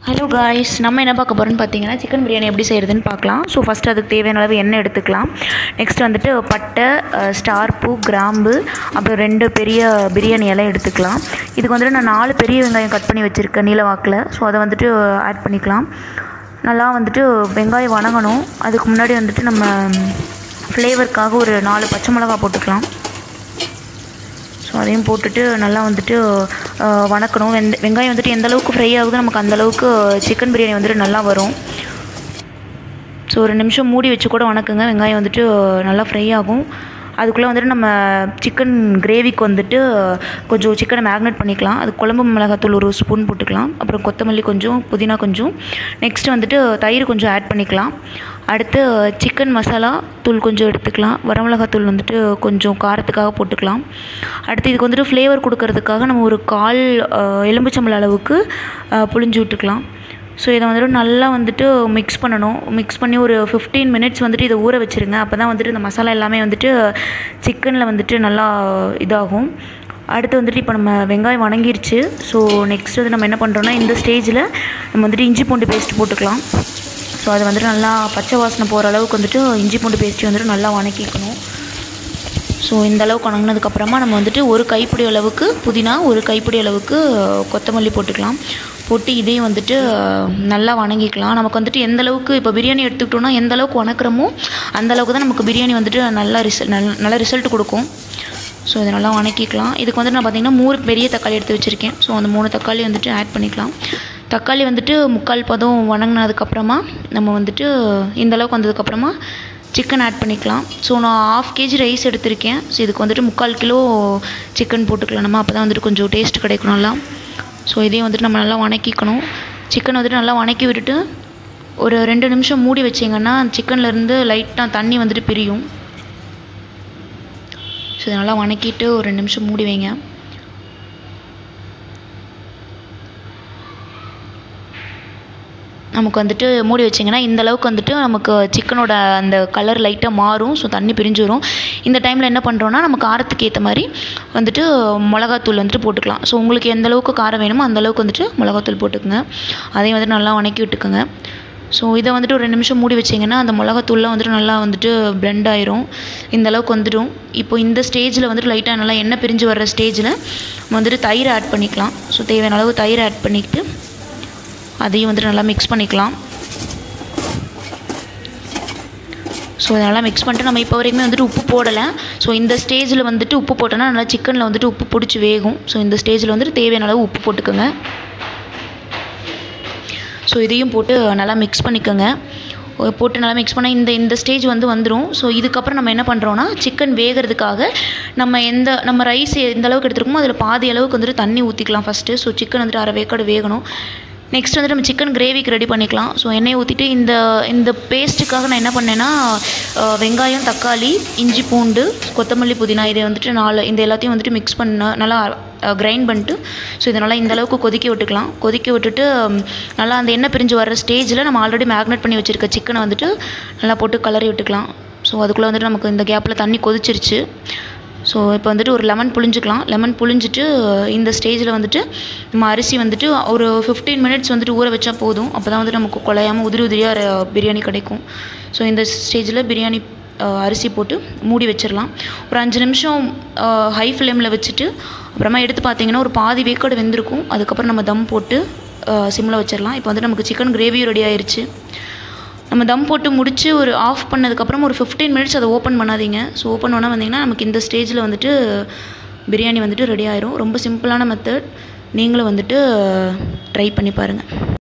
hello guys நம்ம என்ன பார்க்க போகிறோம்னு பார்த்தீங்கன்னா சிக்கன் பிரியாணி எப்படி செய்கிறதுன்னு பார்க்கலாம் ஸோ ஃபஸ்ட்டு அதுக்கு தேவையான அளவு எண்ணெய் எடுத்துக்கலாம் நெக்ஸ்ட் வந்துட்டு பட்டை அஹ், ஸ்டார் பூ கிராம்பு அப்புறம் ரெண்டு பெரிய பிரியாணி இலை எடுத்துக்கலாம் இதுக்கு வந்துட்டு நான் நாலு பெரிய வெங்காயம் கட் பண்ணி வச்சுருக்கேன் நீல வாக்கில் ஸோ அதை வந்துட்டு ஆட் பண்ணிக்கலாம் நல்லா வந்துட்டு வெங்காயம் வணங்கணும் அதுக்கு முன்னாடி வந்துட்டு நம்ம ஃப்ளேவருக்காக ஒரு நாலு பச்சை மிளகா போட்டுக்கலாம் ஸோ அதையும் போட்டுட்டு நல்லா வந்துட்டு அஹ், வணக்கணும் வெந்த வெங்காயம் வந்துட்டு எந்த அளவுக்கு ஃப்ரை ஆகுதோ நமக்கு அந்த அளவுக்கு சிக்கன் பிரியாணி வந்துட்டு நல்லா வரும் ஸோ ஒரு நிமிஷம் மூடி வச்சு கூட வணக்குங்க வெங்காயம் வந்துட்டு நல்லா ஃப்ரை ஆகும் அதுக்குள்ளே வந்துட்டு நம்ம சிக்கன் கிரேவிக்கு வந்துட்டு கொஞ்சம் சிக்கனை மேக்னேட் பண்ணிக்கலாம் அது குழம்பு மிளகாத்தூள் ஒரு ஸ்பூன் போட்டுக்கலாம் அப்புறம் கொத்தமல்லி கொஞ்சம் புதினா கொஞ்சம் நெக்ஸ்ட் வந்துட்டு தயிர் கொஞ்சம் ஆட் பண்ணிக்கலாம் அடுத்து சிக்கன் மசாலா தூள் கொஞ்சம் எடுத்துக்கலாம் வரமிளகாத்தூள் வந்துட்டு கொஞ்சம் காரத்துக்காக போட்டுக்கலாம் அடுத்து இதுக்கு வந்துட்டு ஃப்ளேவர் கொடுக்கறதுக்காக நம்ம ஒரு கால் அஹ், எலும்புச்சம்பழ அளவுக்கு அஹ், புழிஞ்சு விட்டுக்கலாம் ஸோ இதை வந்துட்டு நல்லா வந்துட்டு மிக்ஸ் பண்ணணும் மிக்ஸ் பண்ணி ஒரு ஃபிஃப்டீன் மினிட்ஸ் வந்துட்டு இதை ஊற வச்சுருங்க அப்போ தான் வந்துட்டு இந்த மசாலா எல்லாமே வந்துட்டு சிக்கனில் வந்துட்டு நல்லா இதாகும் அடுத்து வந்துட்டு இப்போ நம்ம வெங்காயம் வணங்கிருச்சு ஸோ நெக்ஸ்ட் வந்து நம்ம என்ன பண்ணுறோன்னா இந்த ஸ்டேஜில் நம்ம வந்துட்டு இஞ்சி பூண்டு பேஸ்ட் போட்டுக்கலாம் ஸோ அது வந்துட்டு நல்லா பச்சை வாசனை போகிற அளவுக்கு வந்துட்டு இஞ்சி பூண்டு பேஸ்ட்டு வந்துட்டு நல்லா வணக்கிக்கணும் ஸோ இந்த அளவுக்கு வணங்கினதுக்கப்புறமா நம்ம வந்துட்டு ஒரு கைப்பிடி அளவுக்கு புதினா ஒரு கைப்பிடி அளவுக்கு கொத்தமல்லி போட்டுக்கலாம் போட்டு இதையும் வந்துட்டு நல்லா வணங்கிக்கலாம் நமக்கு வந்துட்டு எந்த அளவுக்கு இப்போ பிரியாணி எடுத்துக்கிட்டோம்னா எந்த அளவுக்கு வணக்குறோமோ அந்த அளவுக்கு தான் நமக்கு பிரியாணி வந்துட்டு நல்லா ரிசல் நல்ல நல்ல ரிசல்ட் கொடுக்கும் ஸோ இதை நல்லா வணக்கிக்கலாம் இதுக்கு வந்துட்டு நான் பார்த்தீங்கன்னா மூணு பெரிய தக்காளி எடுத்து வச்சுருக்கேன் ஸோ அந்த மூணு தக்காளி வந்துட்டு ஆட் பண்ணிக்கலாம் தக்காளி வந்துட்டு முக்கால் பதம் வணங்கினதுக்கப்புறமா நம்ம வந்துட்டு இந்த அளவுக்கு வந்ததுக்கப்புறமா சிக்கன் ஆட் பண்ணிக்கலாம் ஸோ நான் ஆஃப் கேஜி ரைஸ் எடுத்திருக்கேன் ஸோ இதுக்கு வந்துட்டு முக்கால் கிலோ சிக்கன் போட்டுக்கலாம் நம்ம அப்போ தான் வந்துட்டு கொஞ்சம் டேஸ்ட் கிடைக்கும் நல்லா ஸோ இதையும் வந்துட்டு நம்ம நல்லா வணக்கிக்கணும் சிக்கன் வந்துட்டு நல்லா வணக்கி விட்டுட்டு ஒரு ரெண்டு நிமிஷம் மூடி வச்சிங்கன்னா சிக்கன்லேருந்து லைட்டாக தண்ணி வந்துட்டு பிரியும் ஸோ இதை நல்லா வணக்கிட்டு ஒரு ரெண்டு நிமிஷம் மூடி வைங்க நமக்கு வந்துட்டு மூடி வச்சிங்கன்னா இந்த அளவுக்கு வந்துட்டு நமக்கு சிக்கனோட அந்த கலர் லைட்டாக மாறும் ஸோ தண்ணி பிரிஞ்சு வரும் இந்த டைமில் என்ன பண்ணுறோன்னா நம்ம காரத்துக்கு ஏற்ற மாதிரி வந்துட்டு மிளகாத்தூள் வந்துட்டு போட்டுக்கலாம் ஸோ உங்களுக்கு எந்த அளவுக்கு காரம் வேணுமோ அந்த அளவுக்கு வந்துட்டு மிளகாத்தூள் போட்டுக்கோங்க அதையும் வந்துட்டு நல்லா வணக்கி விட்டுக்குங்க ஸோ இதை வந்துட்டு ஒரு ரெண்டு நிமிஷம் மூடி வச்சிங்கன்னா அந்த மிளகாத்தூள்லாம் வந்துட்டு நல்லா வந்துட்டு பிளெண்ட் ஆயிரும் இந்த அளவுக்கு வந்துடும் இப்போ இந்த ஸ்டேஜில் வந்துட்டு லைட்டாக நல்லா எண்ணெய் பிரிஞ்சு வர்ற ஸ்டேஜில் வந்துட்டு தயிர் ஆட் பண்ணிக்கலாம் ஸோ தேவையான அளவு தயிர் ஆட் பண்ணிக்கிட்டு அதையும் வந்துட்டு நல்லா மிக்ஸ் பண்ணிக்கலாம் ஸோ இதெல்லாம் மிக்ஸ் பண்ணிட்டு நம்ம இப்போ வரைக்குமே வந்துட்டு உப்பு போடலை ஸோ இந்த ஸ்டேஜில் வந்துட்டு உப்பு போட்டோன்னா நல்லா சிக்கனில் வந்துட்டு உப்பு பிடிச்சி வேகும் ஸோ இந்த ஸ்டேஜில் வந்துட்டு தேவையான அளவு உப்பு போட்டுக்கோங்க ஸோ இதையும் போட்டு நல்லா மிக்ஸ் பண்ணிக்கோங்க ஒ- போட்டு நல்லா மிக்ஸ் பண்ணால் இந்த இந்த ஸ்டேஜ் வந்து வந்துடும் ஸோ இதுக்கப்புறம் நம்ம என்ன பண்ணுறோன்னா சிக்கன் வேகிறதுக்காக நம்ம எந்த நம்ம ரைஸ் எந்த அளவுக்கு எடுத்துருக்கோமோ அதில் பாதி அளவுக்கு வந்துட்டு தண்ணி ஊற்றிக்கலாம் ஃபஸ்ட்டு ஸோ சிக்கன் வந்துட்டு அரை வேக்காடு வேகணும் நெக்ஸ்ட் வந்துட்டு நம்ம சிக்கன் கிரேவிக்கு ரெடி பண்ணிக்கலாம் ஸோ எண்ணெயை ஊற்றிட்டு இந்த இந்த பேஸ்ட்டுக்காக நான் என்ன பண்ணேன்னா அஹ், வெங்காயம் தக்காளி இஞ்சி பூண்டு கொத்தமல்லி புதினா இதை வந்துட்டு நாலு இந்த எல்லாத்தையும் வந்துட்டு மிக்ஸ் பண்ண நல்லா கிரைண்ட் பண்ணிட்டு ஸோ இதை நல்லா இந்த அளவுக்கு கொதிக்க விட்டுக்கலாம் கொதிக்க விட்டுட்டு ம், நல்லா அந்த எண்ணெய் பிரிஞ்சு வர ஸ்டேஜில் நம்ம ஆல்ரெடி மேக்னேட் பண்ணி வச்சுருக்க சிக்கனை வந்துட்டு நல்லா போட்டு கலரி விட்டுக்கலாம் ஸோ அதுக்குள்ளே வந்துட்டு நமக்கு இந்த கேப்பில் தண்ணி கொதிச்சிருச்சு ஸோ இப்போ வந்துட்டு ஒரு லெமன் புழிஞ்சிக்கலாம் லெமன் புழிஞ்சிட்டு இந்த ஸ்டேஜில் வந்துட்டு நம்ம அரிசி வந்துட்டு ஒரு ஃபிஃப்டீன் மினிட்ஸ் வந்துட்டு ஊற வச்சா போதும் அப்போ தான் வந்துட்டு நமக்கு குழையாமல் உதிரி உதிரியாக பிரியாணி கிடைக்கும் ஸோ இந்த ஸ்டேஜில் பிரியாணி அஹ், அரிசி போட்டு மூடி வச்சிடலாம் ஒரு அஞ்சு நிமிஷம் ஹை ஃப்ளேமில் வச்சுட்டு அப்புறமா எடுத்து பார்த்தீங்கன்னா ஒரு பாதி வேக்காடு வெந்திருக்கும் அதுக்கப்புறம் நம்ம தம் போட்டு சிம்மில் வச்சிடலாம் இப்போ வந்துட்டு நமக்கு சிக்கன் கிரேவியும் ரெடி ஆயிருச்சு நம்ம தம் போட்டு முடிச்சு ஒரு ஆஃப் பண்ணதுக்கப்புறம் ஒரு ஃபிஃப்டீன் மினிட்ஸ் அதை ஓப்பன் பண்ணாதீங்க ஸோ ஓப்பன் பண்ணால் வந்தீங்கன்னா நமக்கு இந்த ஸ்டேஜில் வந்துட்டு பிரியாணி வந்துட்டு ரெடி ஆயிரும் ரொம்ப சிம்பிளான மெத்தட் நீங்களும் வந்துட்டு ட்ரை பண்ணி பாருங்கள்